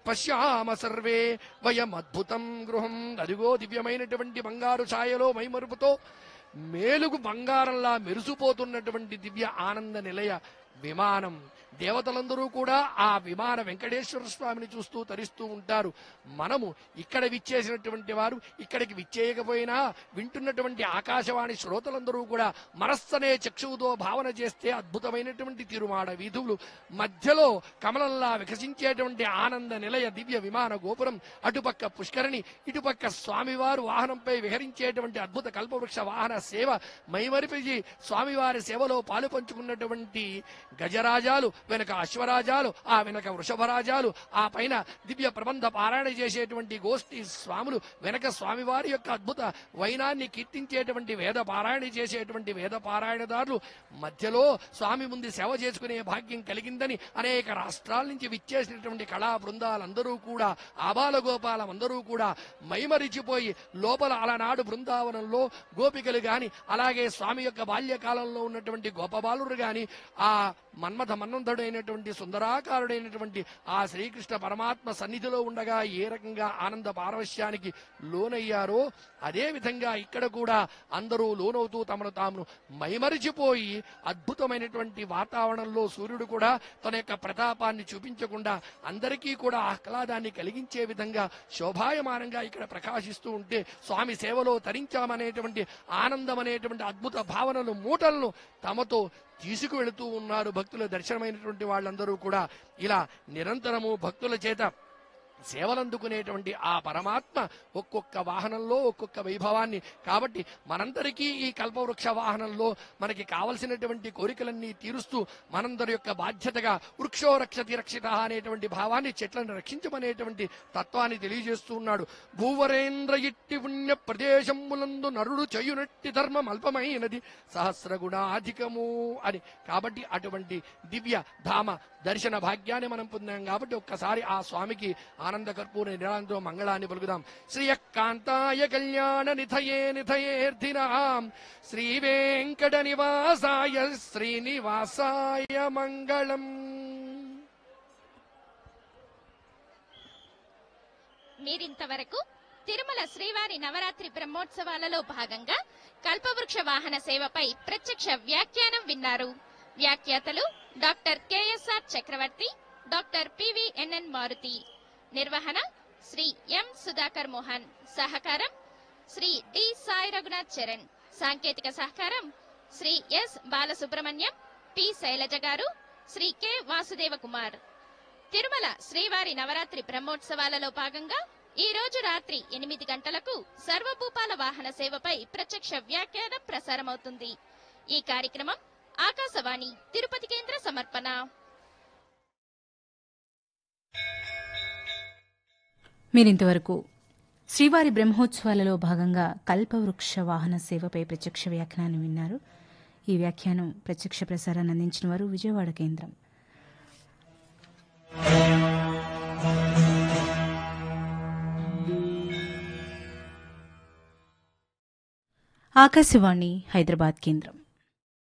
పశ్యామ survey వయం అద్భుతం గృహం అదిగో దివ్యమైనటువంటి బంగారు ఛాయలో మైమరుపుతో మేలుగు బంగారంలా మెరిసిపోతున్నటువంటి దివ్య ఆనంద నిలయ విమానం దేవతలందరూ కూడా ఆ విమాన వెంకటేశ్వర స్వామిని చూస్తూ తరిస్తూ ఉంటారు మనము ఇక్కడ విచ్చేసినటువంటి వారు ఇక్కడికి విచ్చేయకపోయినా వింటున్నటువంటి ఆకాశవాణి శ్రోతలందరూ కూడా మనస్సనే చక్షువుతో భావన చేస్తే అద్భుతమైనటువంటి తిరుమాడ వీధులు మధ్యలో కమలంలా వికసించేటువంటి ఆనంద నిలయ దివ్య విమాన గోపురం అటుపక్క పుష్కరిణి ఇటుపక్క స్వామివారు వాహనంపై విహరించేటువంటి అద్భుత కల్పవృక్ష వాహన సేవ మైమరిపిజి స్వామివారి సేవలో పాలు పంచుకున్నటువంటి గజరాజాలు వెనక అశ్వరాజాలు ఆ వెనక వృషభరాజాలు ఆ పైన దివ్య ప్రబంధ పారాయణ చేసేటువంటి గోష్ఠి స్వాములు వెనక స్వామివారి యొక్క అద్భుత వైనాన్ని కీర్తించేటువంటి వేద పారాయణ చేసేటువంటి వేద పారాయణదారులు మధ్యలో స్వామి ముందు సేవ చేసుకునే భాగ్యం కలిగిందని అనేక రాష్ట్రాల నుంచి విచ్చేసినటువంటి కళా బృందాలందరూ కూడా ఆబాల గోపాలం అందరూ కూడా మైమరిచిపోయి లోపల అలనాడు బృందావనంలో గోపికలు గాని అలాగే స్వామి యొక్క బాల్యకాలంలో ఉన్నటువంటి గోపబాలురు గాని ఆ మన్మథ మన్మంతుడైనటువంటి సుందరాకారుడైనటువంటి ఆ శ్రీకృష్ణ పరమాత్మ సన్నిధిలో ఉండగా ఏ రకంగా ఆనంద పారవశ్యానికి లోనయ్యారో అదే విధంగా ఇక్కడ కూడా అందరూ లోనవుతూ తమను తాము మైమరిచిపోయి అద్భుతమైనటువంటి వాతావరణంలో సూర్యుడు కూడా తన యొక్క ప్రతాపాన్ని చూపించకుండా అందరికీ కూడా ఆహ్లాదాన్ని కలిగించే విధంగా శోభాయమానంగా ఇక్కడ ప్రకాశిస్తూ ఉంటే స్వామి సేవలో తరించామనేటువంటి ఆనందం అనేటువంటి అద్భుత భావనలు మూటలను తమతో తీసుకువెళుతూ ఉన్నారు భక్తుల దర్శనమైనటువంటి వాళ్ళందరూ కూడా ఇలా నిరంతరము భక్తుల చేత సేవలందుకునేటువంటి ఆ పరమాత్మ ఒక్కొక్క వాహనంలో ఒక్కొక్క వైభవాన్ని కాబట్టి మనందరికీ ఈ కల్పవృక్ష వాహనంలో మనకి కావలసినటువంటి కోరికలన్నీ తీరుస్తూ మనందరి యొక్క బాధ్యతగా వృక్షో రక్షతి రక్షిత అనేటువంటి భావాన్ని చెట్లను రక్షించమనేటువంటి తత్వాన్ని తెలియజేస్తూ ఉన్నాడు భూవరేంద్ర ఇట్టి పుణ్య ప్రదేశములందు నరుడు చేయునట్టి ధర్మం అల్పమైనది సహస్రగుణాధికము అని కాబట్టి అటువంటి దివ్య ధామ దర్శన భాగ్యాన్ని మనం పొందాం కాబట్టి ఒక్కసారి ఆ స్వామికి ఆనంద కర్పూర నిరాంతో మంగళాన్ని పలుకుదాం శ్రీయకాంతాయ కళ్యాణ నిధయే నిధయేర్థినాం శ్రీ వెంకట నివాసాయ శ్రీనివాసాయ మంగళం మీరింతవరకు తిరుమల శ్రీవారి నవరాత్రి బ్రహ్మోత్సవాలలో భాగంగా కల్పవృక్ష వాహన సేవపై ప్రత్యక్ష వ్యాఖ్యానం విన్నారు వ్యాఖ్యాతలు doctor KSR Chakravarthy doctor PVNN Maruthi నిర్వహణ శ్రీ ఎం సుధాకర్ మోహన్ సహకారం శ్రీ డి సాయి రఘునాథ్ చరణ్ సాంకేతిక సహకారం శ్రీ ఎస్ బాలసుబ్రహ్మణ్యం పి శైలజ గారు శ్రీ కె వాసుదేవ కుమార్ తిరుమల శ్రీవారి నవరాత్రి బ్రహ్మోత్సవాలలో భాగంగా ఈ రోజు రాత్రి ఎనిమిది గంటలకు సర్వభూపాల వాహన సేవపై ప్రత్యక్ష వ్యాఖ్యానం ప్రసారమవుతుంది ఈ కార్యక్రమం ఆకాశవాణి తిరుపతి కేంద్ర సమర్పణ మీరింతవరకు శ్రీవారి బ్రహ్మోత్సవాలలో భాగంగా కల్పవృక్ష వాహన సేవపై ప్రత్యక్ష వ్యాఖ్యానాన్ని విన్నారు ఈ వ్యాఖ్యానం ప్రత్యక్ష ప్రసారాన్ని అందించిన వారు విజయవాడ కేంద్రం ఆకాశవాణి హైదరాబాద్ కేంద్రం